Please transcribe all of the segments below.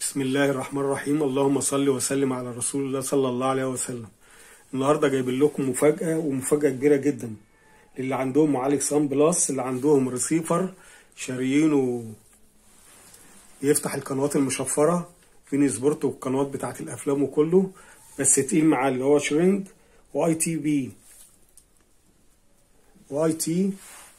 بسم الله الرحمن الرحيم اللهم صل وسلم على رسول الله صلى الله عليه وسلم النهارده جايبين لكم مفاجأة ومفاجأة كبيرة جدا للي عندهم معالج سان بلس اللي عندهم ريسيفر شاريينه يفتح القنوات المشفرة فيني سبورت والقنوات بتاعت الأفلام وكله بس تقيل معاه اللي هو شرينج واي تي بي واي تي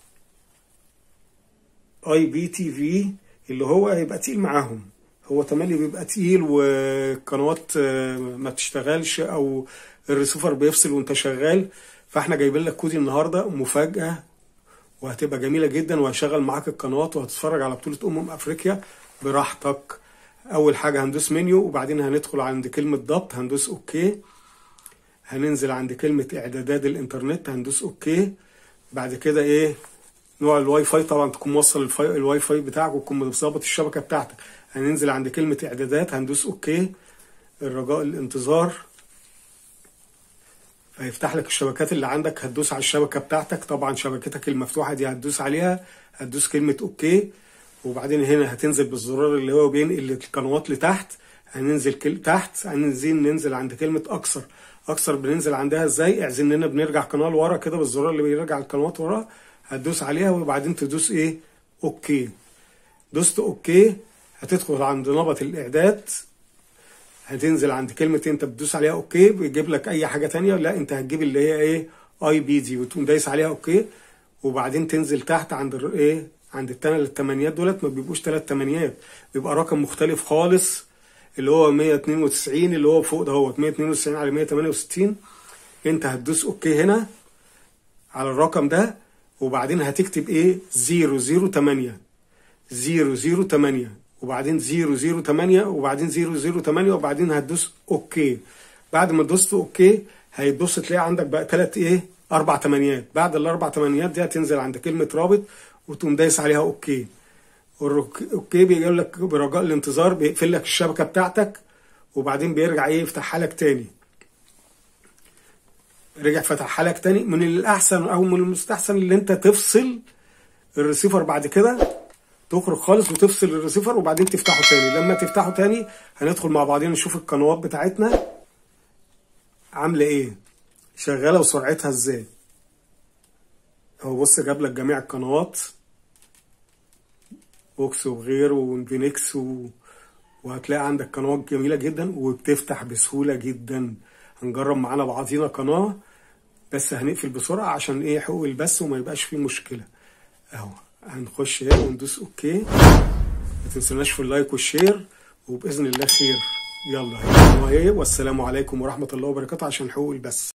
اي بي تي في اللي هو هيبقى تقيل معاهم هو تملي بيبقى تقيل والقنوات ما بتشتغلش او الريسيفر بيفصل وانت شغال فاحنا جايبين لك كودي النهارده مفاجاه وهتبقى جميله جدا وهشغل معاك القنوات وهتتفرج على بطوله امم افريقيا براحتك اول حاجه هندوس منيو وبعدين هندخل عند كلمه ضبط هندوس اوكي هننزل عند كلمه اعدادات الانترنت هندوس اوكي بعد كده ايه نوع الواي فاي طبعا تكون موصل الفاي الواي فاي بتاعك وتكون مظبط الشبكه بتاعتك هننزل عند كلمه اعدادات هندوس اوكي الرجاء الانتظار هيفتح لك الشبكات اللي عندك هتدوس على الشبكه بتاعتك طبعا شبكتك المفتوحه دي هتدوس عليها هتدوس كلمه اوكي وبعدين هنا هتنزل بالزرار اللي هو بينقل القنوات لتحت هننزل كل تحت هننزل ننزل عند كلمه اكثر اكثر بننزل عندها ازاي اعزم اننا بنرجع قناه لورا كده بالزرار اللي بيرجع القنوات ورا هتدوس عليها وبعدين تدوس ايه اوكي دوست اوكي هتدخل عند نمط الاعداد هتنزل عند كلمة انت بتدوس عليها اوكي بيجيب لك اي حاجة تانية لا انت هتجيب اللي هي ايه اي بي دي وتقوم دايس عليها اوكي وبعدين تنزل تحت عند ايه عند التانية التمانيات دولت ما بيبقوش تلات تمانيات بيبقى رقم مختلف خالص اللي هو 192 اللي هو فوق دهوت 192 على 168 انت هتدوس اوكي هنا على الرقم ده وبعدين هتكتب ايه 008 008 وبعدين 008 وبعدين 008 وبعدين هتدوس اوكي بعد ما دوست اوكي هيتبص تلاقي عندك بقى ثلاث ايه اربع تمانيات بعد الاربع تمانيات دي هتنزل عند كلمه رابط وتقوم دايس عليها اوكي اوكي بيقول لك برجاء الانتظار بيقفل لك الشبكه بتاعتك وبعدين بيرجع ايه يفتحها لك تاني رجع فتحها لك تاني من الاحسن او من المستحسن اللي انت تفصل الريسيفر بعد كده تخرج خالص وتفصل الريسيفر وبعدين تفتحه تاني لما تفتحه تاني هندخل مع بعضين نشوف القنوات بتاعتنا عامله ايه شغاله وسرعتها ازاي اهو بص جاب لك جميع القنوات بوكس وغيره وانفينكس و... وهتلاقي عندك قنوات جميله جدا وبتفتح بسهوله جدا هنجرب معانا بعضينا قناه بس هنقفل بسرعه عشان ايه حقوق البث وما يبقاش فيه مشكله اهو هنخش هنا وندوس اوكي ما تنسوناش في اللايك والشير وباذن الله خير يلا والسلام عليكم ورحمه الله وبركاته عشان حقوق البث